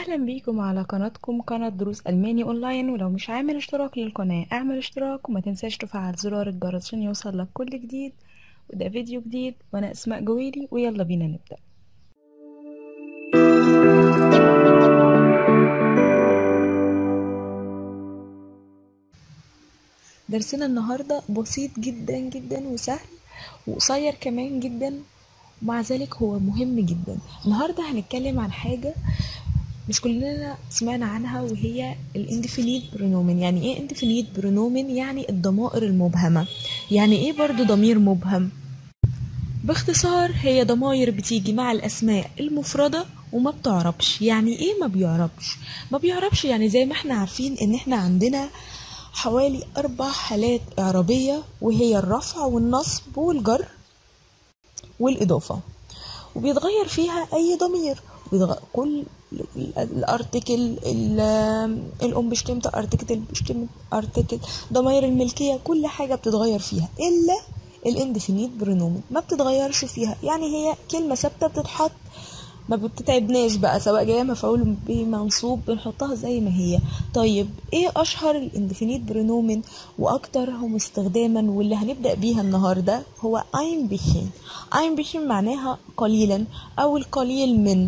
اهلا بيكم على قناتكم قناة دروس الماني اونلاين ولو مش عامل اشتراك للقناة اعمل اشتراك وما تنساش تفعل زرار الجرس عشان يوصل لك كل جديد وده فيديو جديد وانا اسماء جويلي ويلا بينا نبدأ درسنا النهاردة بسيط جدا جدا وسهل وقصير كمان جدا ومع ذلك هو مهم جدا النهاردة هنتكلم عن حاجة مش كلنا سمعنا عنها وهي الاندفينيت برونومن يعني ايه اندفينيت برونومن يعني الضمائر المبهمة يعني ايه برضو ضمير مبهم باختصار هي ضماير بتيجي مع الاسماء المفردة وما بتعربش يعني ايه ما بيعربش ما بيعربش يعني زي ما احنا عارفين ان احنا عندنا حوالي اربع حالات اعرابية وهي الرفع والنصب والجر والاضافة وبيتغير فيها اي ضمير بيتغ... كل الارتكل الام بشتمت ارتكل بشتمت ارتكل ضمائر الملكيه كل حاجه بتتغير فيها الا الاندفينيت برونومن ما بتتغيرش فيها يعني هي كلمه ثابته بتتحط ما بتتعبناش بقى سواء جايه مفعول به منصوب بنحطها زي ما هي طيب ايه اشهر الاندفينيت برونومن واكترهم استخداما واللي هنبدا بيها النهارده هو اين بيشن اين بيشن معناها قليلا او القليل من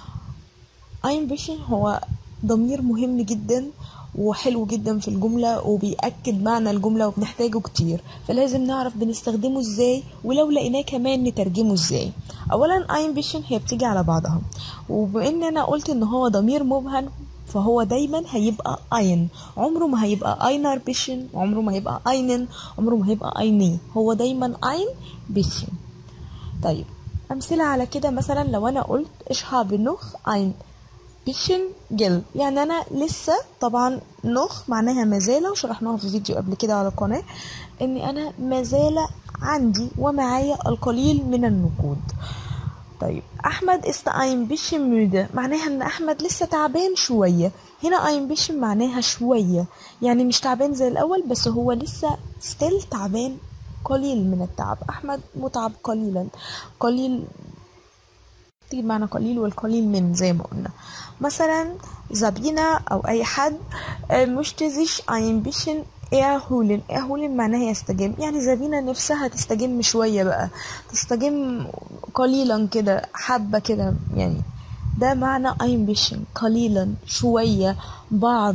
اين بيشن هو ضمير مهم جدا وحلو جدا في الجملة وبيأكد معنى الجملة وبنحتاجه كتير فلازم نعرف بنستخدمه ازاي ولو لقيناه كمان نترجمه ازاي اولا اين بيشن هي بتيجي على بعضها وبان انا قلت ان هو ضمير مبهم فهو دايما هيبقى اين عمره ما هيبقى اينر بيشن عمره ما هيبقى اينن عمره ما هيبقى ايني هو دايما اين بيشن طيب امثله على كده مثلا لو انا قلت اشهاب نخ اين بيشن جل يعني انا لسه طبعا نخ معناها مازالة وشرحناها في فيديو قبل كده على القناة اني انا مازالة عندي ومعايا القليل من النقود طيب احمد است ein bisschen müde معناها ان احمد لسه تعبان شوية هنا ein bisschen معناها شوية يعني مش تعبان زي الاول بس هو لسه ستيل تعبان قليل من التعب احمد متعب قليلا قليل تيجي بمعنى قليل والقليل من زي ما قلنا مثلا زابينا او اي حد مشتزش ein bisschen erholen erholen معناها يستجم يعني زابينا نفسها تستجم شوية بقى تستجم قليلا كده حبة كده يعني ده معنى ein bisschen قليلا شوية بعض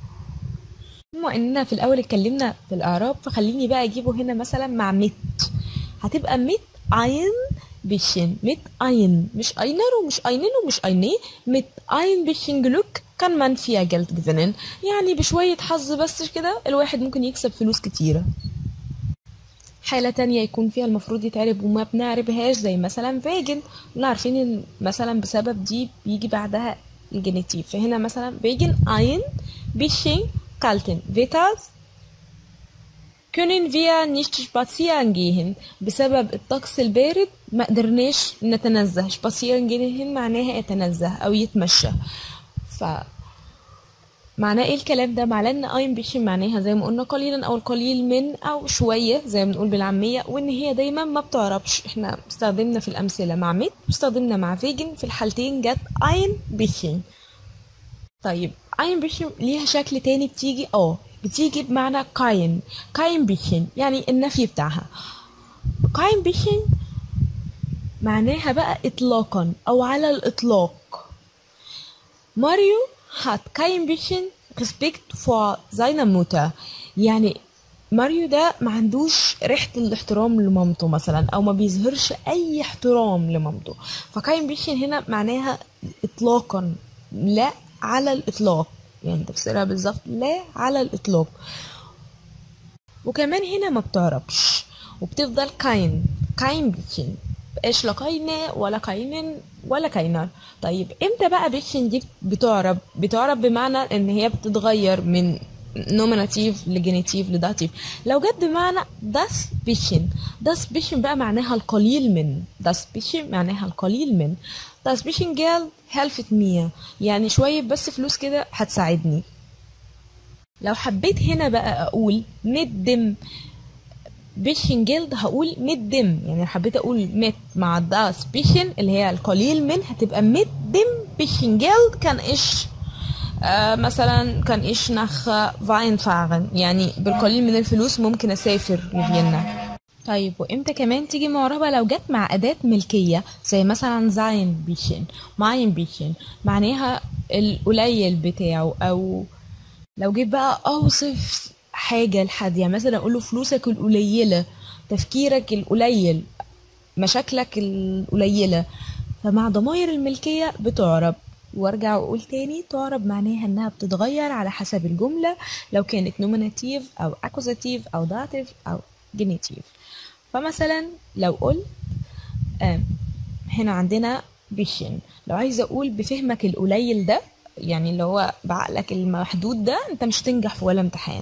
بما اننا في الاول اتكلمنا بالاعراب فخليني بقى اجيبه هنا مثلا مع مت هتبقى مت عين bisschen mit ein مش einer ومش einen ومش eine mit ein bisschen Glück kann man viel Geld gewinnen يعني بشوية حظ بس كده الواحد ممكن يكسب فلوس كتيرة حالة تانية يكون فيها المفروض يتعرب وما بنعربهاش زي مثلا فيجن كنا عارفين ان مثلا بسبب دي بيجي بعدها الجينيتيف فهنا مثلا فيجن ein bisschen kalten Wetters können wir nicht spazieren gehen بسبب الطقس البارد ما قدرناش نتنزه spazieren gehen معناها يتنزه او يتمشى ف معناه ايه الكلام ده معناه ان اين بيشن معناها زي ما قلنا قليلا او القليل من او شويه زي ما بنقول بالعاميه وان هي دايما ما بتعربش احنا استخدمنا في الامثله مع ميت واستخدمنا مع فيجن في الحالتين جت اين بيشن طيب اين بيشن ليها شكل تاني بتيجي اه بتيجي بمعنى كاين كاين بيشن يعني النفي بتاعها كاين بيشن معناها بقى اطلاقا او على الاطلاق ماريو hat kein bisschen Respekt vor seiner Mutter يعني ماريو ده ما عندوش ريحة الاحترام لمامته مثلا او ما بيظهرش اي احترام لمامته فكاين بيشن هنا معناها اطلاقا لا على الاطلاق يعني تفسيرها بالظبط لا على الإطلاق وكمان هنا ما بتعربش وبتفضل كاين كاين بيشن مبقاش لا كاينة ولا كاينن ولا كاينر طيب امتى بقى بيشن دي بتعرب بتعرب بمعنى ان هي بتتغير من نوميناتيف لجينيتيف لداتيف لو جت بمعنى داس بيشن داس بيشن بقى معناها القليل من داس بيشن معناها القليل من داس بيشن جال هلفت مية يعني شوية بس فلوس كده هتساعدني لو حبيت هنا بقى اقول ندم بيشن جلد هقول مدم يعني حبيت اقول مت مع داس بيشن اللي هي القليل من هتبقى مدم bisschen Geld kann ich آه مثلا كان إيش nach فاين fahren يعني بالقليل من الفلوس ممكن أسافر لفيينا طيب وامتى كمان تيجي معربة لو جت مع أداة ملكية زي مثلا زاين بيشن ماين بيشن معناها القليل بتاعه أو لو جيت بقى أوصف حاجة لحد يعني مثلا أقول له فلوسك القليلة تفكيرك القليل مشاكلك القليلة فمع ضماير الملكية بتعرب وارجع واقول تاني تعرب معناها انها بتتغير على حسب الجملة لو كانت نوميناتيف او اكوزاتيف او داتيف او جينيتيف فمثلا لو قلت آه هنا عندنا بيشن لو عايزة اقول بفهمك القليل ده يعني اللي هو بعقلك المحدود ده انت مش هتنجح في ولا امتحان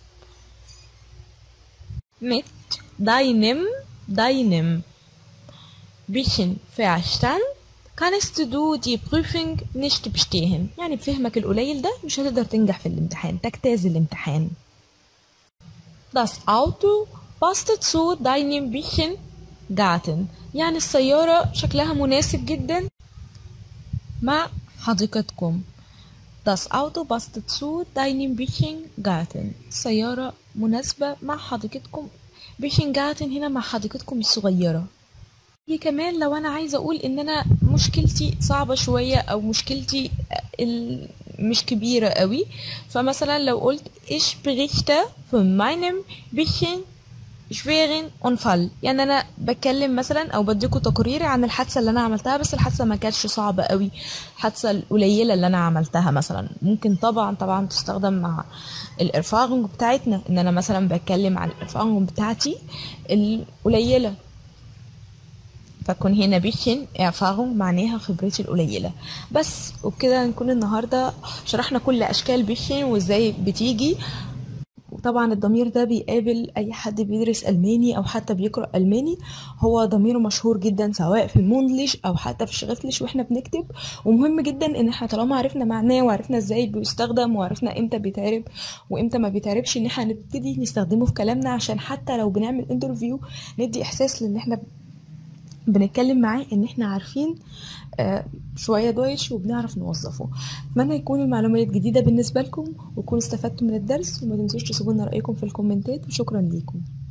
mit deinem deinem bisschen Verstand kannst du die Prüfung nicht bestehen يعني بفهمك القليل ده مش هتقدر تنجح في الامتحان تجتاز الامتحان Das Auto passt zu deinem bisschen Garten يعني السيارة شكلها مناسب جدا مع حديقتكم Das Auto passt zu deinem bisschen Garten السيارة مناسبة مع حديقتكم bisschen Garten هنا مع حديقتكم الصغيرة دي كمان لو انا عايزه اقول ان انا مشكلتي صعبه شويه او مشكلتي ال- مش كبيره قوي فمثلا لو قلت ich berichte von meinem bisschen schweren Unfall يعني انا بتكلم مثلا او بديكوا تقرير عن الحادثه اللي انا عملتها بس الحادثه ما كانتش صعبه قوي الحادثه القليله اللي انا عملتها مثلا ممكن طبعا طبعا تستخدم مع الارفاغنج بتاعتنا ان انا مثلا بتكلم عن الارفاغنج بتاعتي القليله فكون هنا بيشن Erfahrung معناها خبرتي القليلة بس وبكده نكون النهاردة شرحنا كل أشكال بيشن وإزاي بتيجي وطبعا الضمير ده بيقابل أي حد بيدرس ألماني أو حتى بيقرأ ألماني هو ضمير مشهور جدا سواء في الموندليش أو حتى في الشغفتليش وإحنا بنكتب ومهم جدا إن إحنا طالما عرفنا معناه وعرفنا إزاي بيستخدم وعرفنا إمتى بيتعرب وإمتى ما بيتعربش إن إحنا نبتدي نستخدمه في كلامنا عشان حتى لو بنعمل انترفيو ندي إحساس لإن إحنا بنتكلم معاه ان احنا عارفين آه، شويه دويتش وبنعرف نوظفه اتمنى يكون المعلومات جديده بالنسبه لكم وتكونوا استفدتوا من الدرس وما تنسوش تسيبوا لنا رايكم في الكومنتات وشكرا ليكم